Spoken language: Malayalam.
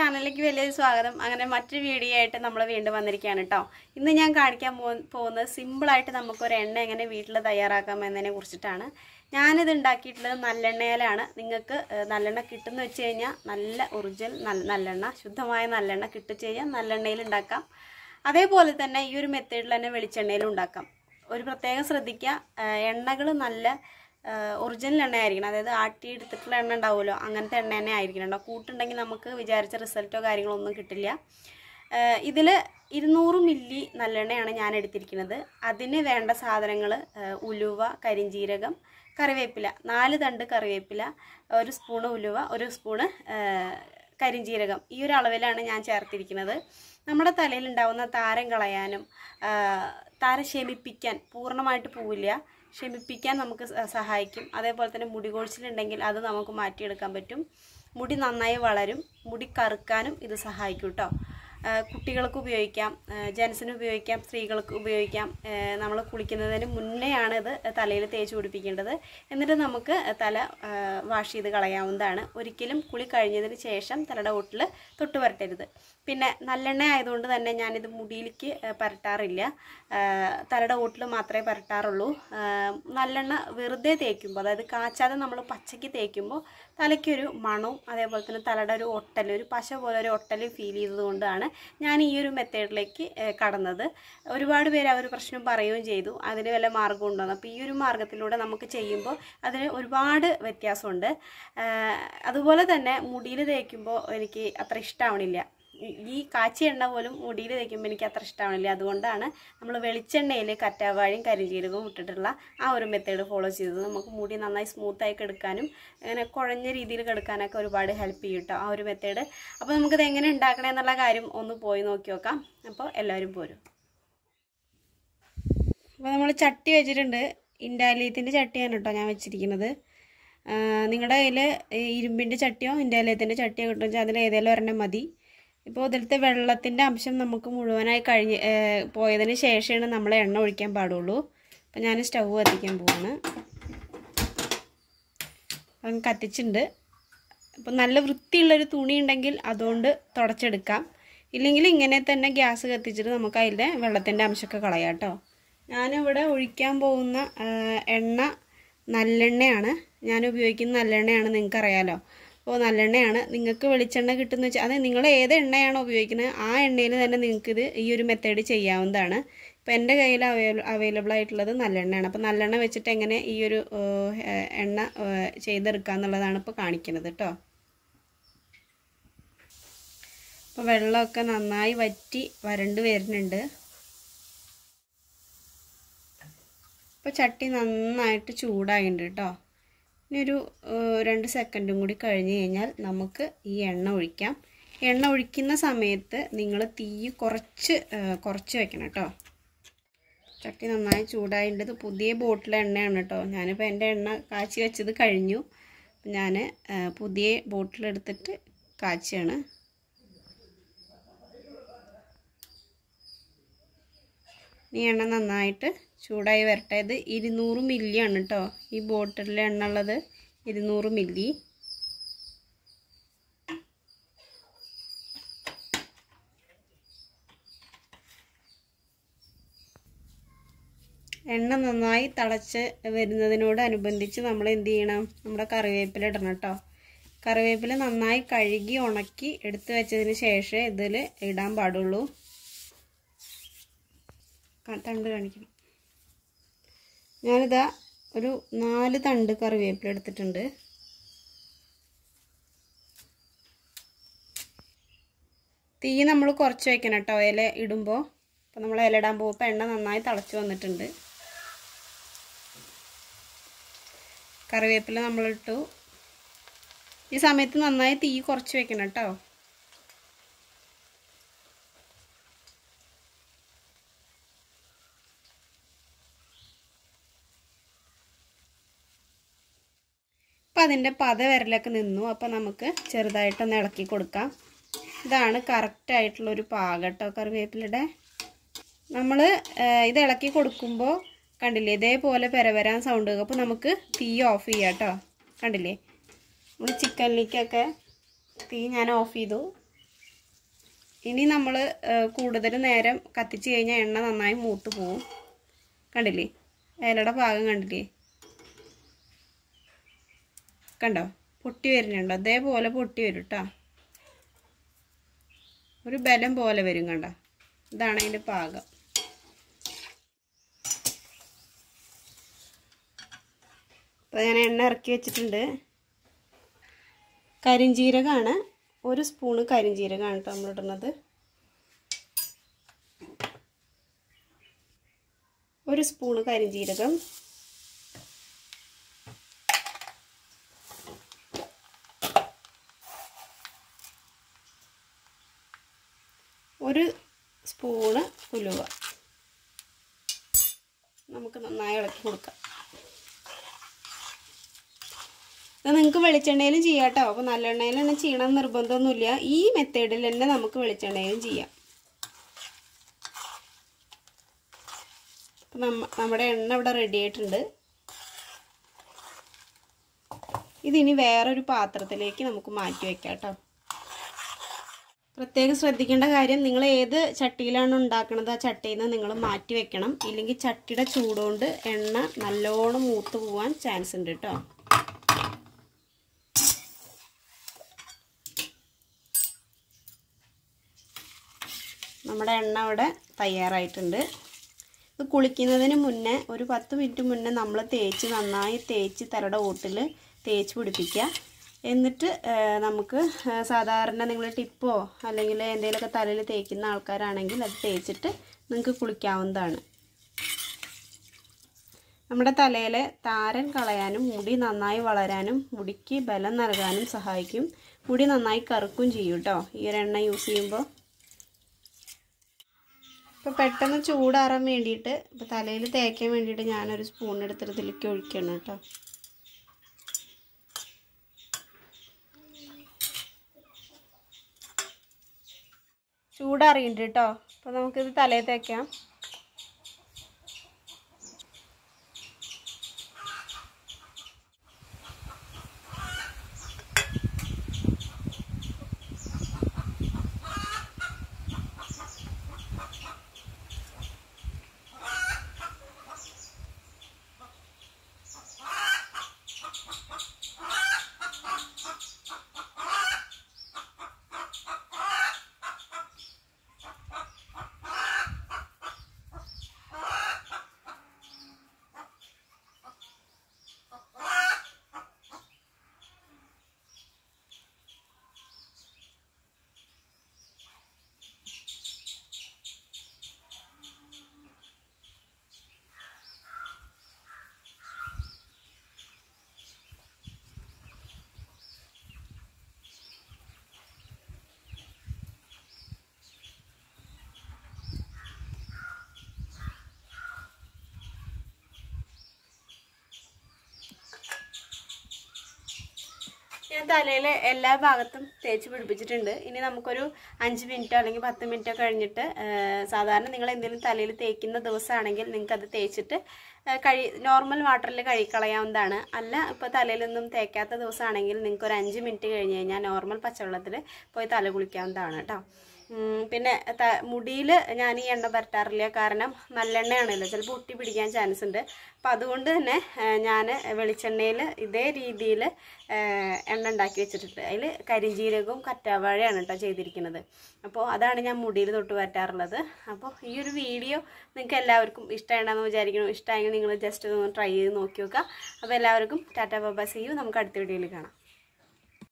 ചാനലിലേക്ക് വലിയൊരു സ്വാഗതം അങ്ങനെ മറ്റൊരു വീഡിയോ ആയിട്ട് നമ്മൾ വീണ്ടും വന്നിരിക്കുകയാണ് കേട്ടോ ഇന്ന് ഞാൻ കാണിക്കാൻ പോ- പോകുന്നത് സിമ്പിളായിട്ട് നമുക്കൊരു എണ്ണ എങ്ങനെ വീട്ടിൽ തയ്യാറാക്കാം എന്നതിനെ കുറിച്ചിട്ടാണ് ഞാനിത് ഉണ്ടാക്കിയിട്ടുള്ളത് നല്ലെണ്ണയിലാണ് നിങ്ങൾക്ക് ഏഹ്, നല്ലെണ്ണ കിട്ടുമെന്ന് വെച്ച് കഴിഞ്ഞാൽ നല്ല ഒറിജിനൽ നല്ല നല്ലെണ്ണ ശുദ്ധമായ നല്ലെണ്ണ കിട്ടുക കഴിഞ്ഞാൽ നല്ലെണ്ണയിൽ ഉണ്ടാക്കാം അതേപോലെ തന്നെ ഈ ഒരു മെത്തേഡിൽ തന്നെ വെളിച്ചെണ്ണയിലും ഉണ്ടാക്കാം ഒരു പ്രത്യേകം ശ്രദ്ധിക്കുക എണ്ണകൾ നല്ല ഒറിജിനൽ എണ്ണ ആയിരിക്കണം അതായത് ആട്ടി എടുത്തിട്ടുള്ള എണ്ണ ഉണ്ടാവുമല്ലോ അങ്ങനത്തെ എണ്ണ തന്നെ ആയിരിക്കണം കേട്ടോ കൂട്ടുണ്ടെങ്കിൽ നമുക്ക് വിചാരിച്ച റിസൾട്ടോ കാര്യങ്ങളോ ഒന്നും കിട്ടില്ല ഇതിൽ ഇരുന്നൂറ് മില്ലി നല്ലെണ്ണയാണ് ഞാൻ എടുത്തിരിക്കുന്നത് അതിന് വേണ്ട സാധനങ്ങൾ ഉലുവ കരിഞ്ജീരകം കറിവേപ്പില നാല് തണ്ട് കറിവേപ്പില ഒരു സ്പൂണ് ഉലുവ ഒരു സ്പൂണ് ആ, കരിഞ്ജീരകം ഈ ഒരു അളവിലാണ് ഞാൻ ചേർത്തിരിക്കുന്നത് നമ്മുടെ തലയിൽ ഉണ്ടാവുന്ന താരം കളയാനും ആ, താരം ശമിപ്പിക്കാൻ പൂർണ്ണമായിട്ട് പോവില്ല ശമിപ്പിക്കാൻ നമുക്ക് സ- സഹായിക്കും അതേപോലെ തന്നെ മുടി കൊഴിച്ചിലുണ്ടെങ്കിൽ അത് നമുക്ക് മാറ്റിയെടുക്കാൻ പറ്റും മുടി നന്നായി വളരും മുടി കറുക്കാനും ഇത് സഹായിക്കും കേട്ടോ കുട്ടികൾക്ക് ഉപയോഗിക്കാം ജെൻസിന് ഉപയോഗിക്കാം സ്ത്രീകൾക്ക് ഉപയോഗിക്കാം നമ്മൾ കുളിക്കുന്നതിന് മുന്നെയാണ് ഇത് തലയിൽ തേച്ച് പിടിപ്പിക്കേണ്ടത് എന്നിട്ട് നമുക്ക് തല വാഷ് ചെയ്ത് കളയാവുന്നതാണ് ഒരിക്കലും കുളി കഴിഞ്ഞതിന് ശേഷം തലയുടെ ഒട്ടിൽ തൊട്ട് വരട്ടരുത് പിന്നെ നല്ലെണ്ണ ആയതുകൊണ്ട് തന്നെ ഞാനിത് മുടിയിലേക്ക് ആ, പരട്ടാറില്ല ആ, തലയുടെ ഓട്ടിൽ മാത്രമേ പരട്ടാറുള്ളൂ ആ, നല്ലെണ്ണ വെറുതെ തേക്കുമ്പോൾ അതായത് കാച്ചാതെ നമ്മൾ പച്ചയ്ക്ക് തേക്കുമ്പോൾ തലയ്ക്കൊരു മണവും അതേപോലെ തന്നെ തലയുടെ ഒരു ഒട്ടൽ ഒരു പശ പോലെ ഒരു ഒട്ടൽ ഫീൽ ചെയ്തതുകൊണ്ടാണ് ഞാൻ ഈ ഒരു മെത്തേഡിലേക്ക് ഏ, കടന്നത് ഒരുപാട് പേര് ആ ഒരു പ്രശ്നം പറയുകയും ചെയ്തു അതിന് വല്ല മാർഗ്ഗം ഉണ്ടോ അപ്പോൾ ഈ ഒരു മാർഗ്ഗത്തിലൂടെ നമുക്ക് ചെയ്യുമ്പോൾ അതിന് ഒരുപാട് വ്യത്യാസമുണ്ട് ആ, അതുപോലെ തന്നെ മുടിയിൽ തേക്കുമ്പോൾ എനിക്ക് അത്ര ഇഷ്ടമാവണില്ല ഈ- ഈ കാച്ചിയ എണ്ണ പോലും മുടിയിൽ തേക്കുമ്പോൾ എനിക്ക് അത്ര ഇഷ്ടമാവില്ല അതുകൊണ്ടാണ് നമ്മൾ വെളിച്ചെണ്ണയിൽ കറ്റാവാഴയും കരിഞ്ജീരകവും ഇട്ടിട്ടുള്ള ആ ഒരു മെത്തേഡ് ഫോളോ ചെയ്തത് നമുക്ക് മുടി നന്നായി സ്മൂത്തായി കെടുക്കാനും അങ്ങനെ കുഴഞ്ഞ രീതിയിൽ കെടുക്കാനൊക്കെ ഒരുപാട് ഹെൽപ്പ് ചെയ്യും കേട്ടോ ആ ഒരു മെത്തേഡ് അപ്പോൾ നമുക്കിത് എങ്ങനെ ഉണ്ടാക്കണേ എന്നുള്ള കാര്യം ഒന്ന് പോയി നോക്കി നോക്കാം അപ്പോൾ എല്ലാവരും പോരും അപ്പോൾ നമ്മൾ ചട്ടി വെച്ചിട്ടുണ്ട് ഇൻഡാലിയത്തിൻ്റെ ചട്ടിയാണ് കേട്ടോ ഞാൻ വെച്ചിരിക്കുന്നത് നിങ്ങളുടെ കയ്യിൽ ഇരുമ്പിൻ്റെ ചട്ടിയോ ഇൻഡാലിയത്തിൻ്റെ ചട്ടിയോ കിട്ടുമെന്ന് വെച്ചാൽ അതിൽ ഏതെങ്കിലും ഒരെണ്ണം മതി ഇപ്പോൾ ഇതിലത്തെ വെള്ളത്തിൻ്റെ അംശം നമുക്ക് മുഴുവനായി കഴിഞ്ഞ് ഏ, പോയതിന് ശേഷമാണ് നമ്മൾ എണ്ണ ഒഴിക്കാൻ പാടുള്ളൂ അപ്പോൾ ഞാൻ സ്റ്റൗ കത്തിക്കാൻ പോവാണ് അപ്പം കത്തിച്ചിട്ടുണ്ട് അപ്പോൾ നല്ല വൃത്തിയുള്ളൊരു തുണി ഉണ്ടെങ്കിൽ അതുകൊണ്ട് തുടച്ചെടുക്കാം ഇല്ലെങ്കിൽ ഇങ്ങനെ തന്നെ ഗ്യാസ് കത്തിച്ചിട്ട് നമുക്ക് അതിൻ്റെ വെള്ളത്തിൻ്റെ അംശമൊക്കെ കളയാം കേട്ടോ ഞാനിവിടെ ഒഴിക്കാൻ പോകുന്ന ആ, എണ്ണ നല്ലെണ്ണയാണ് ഞാൻ ഉപയോഗിക്കുന്ന നല്ലെണ്ണയാണ് നിങ്ങൾക്ക് അറിയാലോ അപ്പോൾ നല്ലെണ്ണയാണ് നിങ്ങൾക്ക് വെളിച്ചെണ്ണ കിട്ടുന്ന വെച്ചാൽ അത് നിങ്ങൾ ഏത് എണ്ണയാണോ ഉപയോഗിക്കുന്നത് ആ എണ്ണയിൽ തന്നെ നിങ്ങൾക്കിത് ഈ ഒരു മെത്തേഡ് ചെയ്യാവുന്നതാണ് ഇപ്പോൾ എൻ്റെ കയ്യിൽ അവൈല അവൈലബിൾ ആയിട്ടുള്ളത് നല്ലെണ്ണയാണ് അപ്പോൾ നല്ലെണ്ണ വെച്ചിട്ട് എങ്ങനെ ഈ ഒരു ഏഹ്, എണ്ണ ഏഹ്, ചെയ്തെടുക്കുക എന്നുള്ളതാണ് ഇപ്പോൾ കാണിക്കുന്നത് കേട്ടോ അപ്പോൾ വെള്ളമൊക്കെ നന്നായി വറ്റി വരണ്ട് വരുന്നുണ്ട് ഇപ്പോൾ ചട്ടി നന്നായിട്ട് ചൂടായിട്ടുണ്ട് കേട്ടോ ഇനി ഒരു ഏഹ്, രണ്ട് സെക്കൻഡും കൂടി കഴിഞ്ഞ് കഴിഞ്ഞാൽ നമുക്ക് ഈ എണ്ണ ഒഴിക്കാം എണ്ണ ഒഴിക്കുന്ന സമയത്ത് നിങ്ങൾ തീ കുറച്ച് ഏഹ്, കുറച്ച് വെക്കണം കേട്ടോ ചട്ടി നന്നായി ചൂടായിട്ടുണ്ട് ഇത് പുതിയ ബോട്ടിലെ എണ്ണയാണ് കേട്ടോ ഞാനിപ്പോൾ എൻ്റെ എണ്ണ കാച്ചി വെച്ചത് കഴിഞ്ഞു ഞാൻ പുതിയ ബോട്ടിലെടുത്തിട്ട് കാച്ചിയാണ് ഈ എണ്ണ നന്നായിട്ട് ചൂടായി വരട്ടെ ഇത് ഇരുന്നൂറ് മില്ലി ആണ് കേട്ടോ ഈ ബോട്ടിലെ എണ്ണ ഉള്ളത് ഇരുന്നൂറ് മില്ലി എണ്ണ നന്നായി തിളച്ച് വരുന്നതിനോടനുബന്ധിച്ച് നമ്മൾ എന്ത് ചെയ്യണം നമ്മുടെ കറിവേപ്പില ഇടണം കേട്ടോ കറിവേപ്പില നന്നായി കഴുകി ഉണക്കി എടുത്തു വെച്ചതിന് ശേഷമേ ഇതിൽ ഇടാൻ പാടുള്ളൂ ക- തണ്ട് കാണിക്കണം ഞാനിതാ ഒരു നാല് തണ്ട് കറിവേപ്പില എടുത്തിട്ടുണ്ട് തീ നമ്മൾ കുറച്ച് വെക്കണം കേട്ടോ ഇല ഇടുമ്പോൾ അപ്പോൾ നമ്മൾ ഇല ഇടാൻ പോകുമ്പോൾ എണ്ണ നന്നായി തിളച്ച് വന്നിട്ടുണ്ട് കറിവേപ്പില നമ്മളിട്ടു ഈ സമയത്ത് നന്നായി തീ കുറച്ച് വെക്കണം കേട്ടോ അപ്പം അതിൻ്റെ പത വിരലൊക്കെ നിന്നു അപ്പം നമുക്ക് ചെറുതായിട്ടൊന്ന് ഇളക്കി കൊടുക്കാം ഇതാണ് കറക്റ്റായിട്ടുള്ളൊരു പാകട്ടോ കറിവേപ്പിലയുടെ നമ്മൾ ഇത് ഇളക്കി കൊടുക്കുമ്പോൾ കണ്ടില്ലേ ഇതേപോലെ പെരവരാൻ സൗണ്ട് കേൾക്കും അപ്പോൾ നമുക്ക് തീ ഓഫ് ചെയ്യാം കേട്ടോ കണ്ടില്ലേ നമ്മൾ ചിക്കനിലേക്കൊക്കെ തീ ഞാൻ ഓഫ് ചെയ്തു ഇനി നമ്മൾ കൂടുതൽ നേരം കത്തിച്ച് കഴിഞ്ഞാൽ എണ്ണ നന്നായി മൂത്ത് പോവും കണ്ടില്ലേ ഇലയുടെ ഭാഗം കണ്ടില്ലേ കണ്ടോ പൊട്ടി വരുന്നുണ്ടോ അതേപോലെ പൊട്ടി വരും കേട്ടോ ഒരു ബലം പോലെ വരും കണ്ടോ ഇതാണ് അതിൻ്റെ പാകം അപ്പോൾ ഞാൻ എണ്ണ ഇറക്കി വെച്ചിട്ടുണ്ട് കരിഞ്ജീരകമാണ് ഒരു സ്പൂണ് കരിഞ്ജീരകമാണ് കേട്ടോ നമ്മളിടുന്നത് ഒരു സ്പൂണ് കരിഞ്ജീരകം ഒരു സ്പൂണ് ഉലുവ നമുക്ക് നന്നായി ഇളക്കി കൊടുക്കാം ഇത് നിങ്ങൾക്ക് വെളിച്ചെണ്ണയിലും ചെയ്യാം കേട്ടോ അപ്പോൾ നല്ലെണ്ണയിൽ തന്നെ ചെയ്യണം നിർബന്ധമൊന്നുമില്ല ഈ മെത്തേഡിൽ തന്നെ നമുക്ക് വെളിച്ചെണ്ണയിലും ചെയ്യാം അപ്പം നമ്മ നമ്മുടെ എണ്ണ ഇവിടെ റെഡി ആയിട്ടുണ്ട് ഇതിനി വേറൊരു പാത്രത്തിലേക്ക് നമുക്ക് മാറ്റി വെക്കാം കേട്ടോ പ്രത്യേകം ശ്രദ്ധിക്കേണ്ട കാര്യം നിങ്ങൾ ഏത് ചട്ടിയിലാണ് ഉണ്ടാക്കുന്നത് ആ ചട്ടിയിൽ നിന്ന് നിങ്ങൾ മാറ്റി വെക്കണം ഇല്ലെങ്കിൽ ചട്ടിയുടെ ചൂടുകൊണ്ട് എണ്ണ നല്ലോണം മൂത്ത് പോവാൻ ചാൻസ് ഉണ്ട് കേട്ടോ നമ്മുടെ എണ്ണ ഇവിടെ തയ്യാറായിട്ടുണ്ട് ഇത് കുളിക്കുന്നതിന് മുന്നേ ഒരു പത്ത് മിനിറ്റ് മുന്നേ നമ്മൾ തേച്ച് നന്നായി തേച്ച് തലയുടെ ഓട്ടിൽ തേച്ച് പിടിപ്പിക്കുക എന്നിട്ട് നമുക്ക് സാധാരണ നിങ്ങൾ ടിപ്പോ അല്ലെങ്കിൽ എന്തെങ്കിലുമൊക്കെ തലയിൽ തേക്കുന്ന ആൾക്കാരാണെങ്കിൽ അത് തേച്ചിട്ട് നിങ്ങൾക്ക് കുളിക്കാവുന്നതാണ് നമ്മുടെ തലയിലെ താരൻ കളയാനും മുടി നന്നായി വളരാനും മുടിക്ക് ബലം നൽകാനും സഹായിക്കും മുടി നന്നായി കറുക്കും ചെയ്യും കേട്ടോ ഈ ഒരു എണ്ണ യൂസ് ചെയ്യുമ്പോൾ ഇപ്പോൾ പെട്ടെന്ന് ചൂടാറാൻ വേണ്ടിയിട്ട് ഇപ്പോൾ തലയിൽ തേക്കാൻ വേണ്ടിയിട്ട് ഞാനൊരു സ്പൂൺ എടുത്തിട്ട് ഇതിലേക്ക് ഒഴിക്കണം കേട്ടോ ചൂടാറിയുണ്ട് കേട്ടോ അപ്പോൾ നമുക്കിത് തലയിൽ തേക്കാം ഞാൻ തലയിൽ എല്ലാ ഭാഗത്തും തേച്ച് പിടിപ്പിച്ചിട്ടുണ്ട് ഇനി നമുക്കൊരു അഞ്ച് മിനിറ്റോ അല്ലെങ്കിൽ പത്ത് മിനിറ്റോ കഴിഞ്ഞിട്ട് ആ, സാധാരണ നിങ്ങൾ എന്തെങ്കിലും തലയിൽ തേക്കുന്ന ദിവസമാണെങ്കിൽ നിങ്ങൾക്ക് അത് തേച്ചിട്ട് ആ, കഴി നോർമൽ വാട്ടറിൽ കഴുകിക്കളയാവുന്നതാണ് അല്ല ഇപ്പോൾ തലയിലൊന്നും തേക്കാത്ത ദിവസമാണെങ്കിൽ നിങ്ങൾക്ക് ഒരു അഞ്ച് മിനിറ്റ് കഴിഞ്ഞ് കഴിഞ്ഞാൽ നോർമൽ പച്ചവെള്ളത്തിൽ പോയി തല കുളിക്കാവുന്നതാണ് കേട്ടോ ഉം, പിന്നെ മുടിയിൽ ഞാൻ ഈ എണ്ണ പരട്ടാറില്ല കാരണം നല്ലെണ്ണയാണല്ലോ ചിലപ്പോൾ ഒട്ടി പിടിക്കാൻ ചാൻസ് ഉണ്ട് അപ്പം അതുകൊണ്ട് തന്നെ ഞാൻ വെളിച്ചെണ്ണയിൽ ഇതേ രീതിയിൽ എണ്ണ ഉണ്ടാക്കി വെച്ചിട്ടുണ്ട് അതിൽ കരിഞ്ജീരകവും കറ്റാവാഴയാണ് കേട്ടോ ചെയ്തിരിക്കുന്നത് അപ്പോൾ അതാണ് ഞാൻ മുടിയിൽ തൊട്ട് പറ്റാറുള്ളത് അപ്പോൾ ഈ ഒരു വീഡിയോ നിങ്ങൾക്ക് എല്ലാവർക്കും ഇഷ്ടമാണെന്ന് വിചാരിക്കണം ഇഷ്ടമായെങ്കിൽ നിങ്ങൾ ജസ്റ്റ് ഒന്ന് ട്രൈ ചെയ്ത് നോക്കി നോക്കുക അപ്പോൾ എല്ലാവർക്കും ടാറ്റാ ബാബ സി യു നമുക്ക് അടുത്ത വീഡിയോയിൽ കാണാം